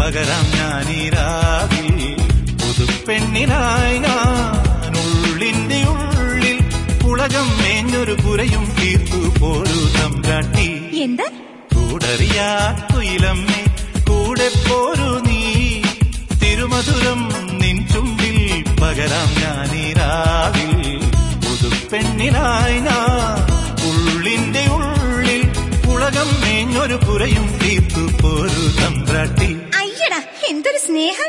പകരാം ഞാനീരാവിൽ പുതുപ്പെണ്ണിനായി ഞാൻ ഉള്ളിന്റെ ഉള്ളിൽ ഉലകം മേഞ്ഞൊരു പുരയും തീർത്തു പോരു തമ്പ്രാട്ടി എന്ത് കൂടറിയാ കുയിലമ്മേ കൂടെ പോരു നീ തിരുമധുരം നിൻ ചുണ്ടിൽ പകരാം ഞാനീരാവിൽ പുതുപ്പെണ്ണിനായി ഞാൻ ഉള്ളിന്റെ ഉള്ളിൽ ഉലകം മേഞ്ഞൊരു പുരയും തീർത്തു പോരു തമ്പ്രാട്ടി അയ്യടാ എന്തൊരു സ്നേഹം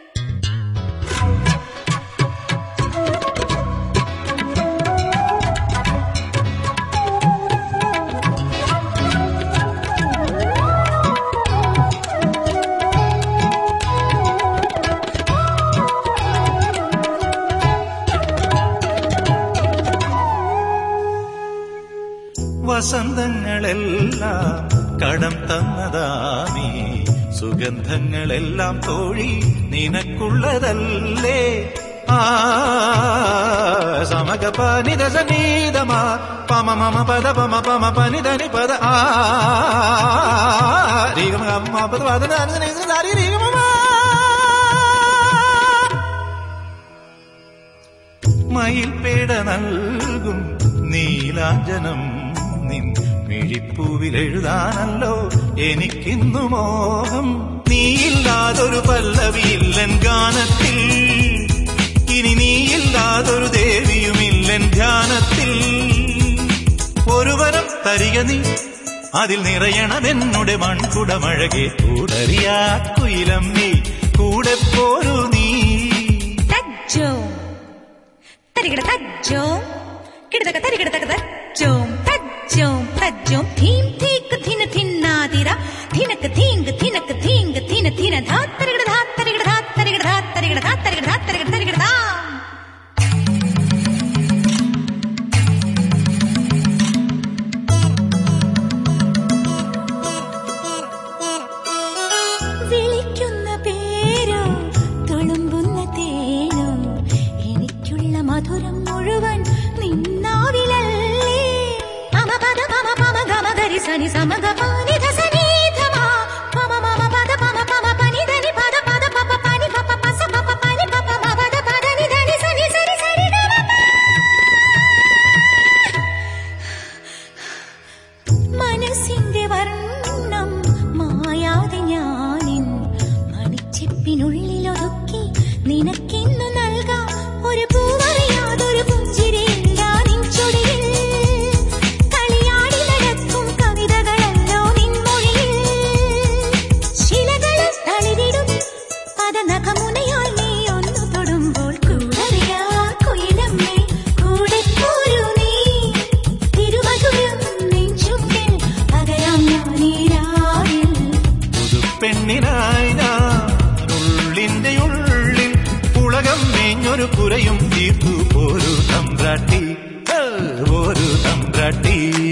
വസന്തങ്ങളെല്ലാം കടം തന്നതാമീ സുഗന്ധങ്ങളെല്ലാം തോഴി നിനക്കുള്ളതല്ലേ ആ സമകപാനിത സനീതമാ പമ മമ പദ പമ പമ പനിതനി പദ ആ രീഗമ ഗമ പദ പദ നാരി നീ നാരി രീഗമ മയിൽപേട നൽകും നീലാഞ്ജനം നിൻ മിഴിപ്പൂവിൽ എഴുതാനല്ലോ എനിക്കിന്നു മോഹം നീയില്ലാതൊരു പല്ലവിയില്ലൻ ഗാനത്തിൽ ഇനി നീയില്ലാതൊരു ദേവിയുമില്ലൻ ധ്യാനത്തിൽ ഒരു വരം തരിക നീ അതിൽ നിറയണമെന്നുടെ മൺകുടമഴകെ കൂടറിയാ കുയിലം നീ കൂടെ പോരു നീ തജ്ജോ തരികിട തജ്ജോ കിടതക തരികിടതക തജ്ജോം തജ്ജോം തജ്ജോം ധീം ധീക്ക് ധിന ധിന്നാതിര ധിനക്ക് ധീങ്ക് ധിനക്ക് ധീങ്ക് ധിന ധിന ധാ തരികിട ധാ തരികിട ധാ തരികിട ധാ തരികിട ധാ തരികിട ധാ തരികിട തരികിട ധാ വിളിക്കുന്ന പേരോ തുളുമ്പുന്ന തേനോ എനിക്കുള്ള മധുരം മുഴുവൻ നിന്നാവിലല്ലേ മമ പദ മമ പമ ഗമ ഗരി സനി സമഗ പാനി ധ സനി ധ മ. പമ മമ പദ പമ പമ പനി ധനി പദ പദ പപ പനി പപ പസ പപ പനി പപ മ പദ പദ നി ധനി സനി സരി സരി ഗ മ പ. മനസ്സിന്റെ വർണ്ണം മായാതെ ഞാനിൻ മണിച്ചെപ്പിനുള്ളിൽ ഒതുക്കി നിനക്കിന്നു നൽകാം ഒരു പൂവറിയാതൊരു പുഞ്ചിരിയില്ല നിൻ ചുടിയിൽ കളിയാടി നടക്കും കവിതകളല്ലോ നിൻ മൊഴിയിൽ ശിലകൾ തളിരിടും പദനഖമുനയാൽ നീ ഒന്നു തൊടുമ്പോൾ കൂടറിയാ കുയിലമ്മേ കൂടെ പോരൂ നീ തിരുമധുരം നെഞ്ചുണ്ടിൽ പകരാം ഞാനീരാവിൽ പുതുപ്പെണ്ണിനായി ഞാൻ ഉള്ളിന്റെ ഉള്ളിൽ ഉലകം മേഞ്ഞൊരു പുരയും തീർത്തു പോരു തമ്പ്രാട്ടി ഏ, ഒരു തമ്പ്രാട്ടി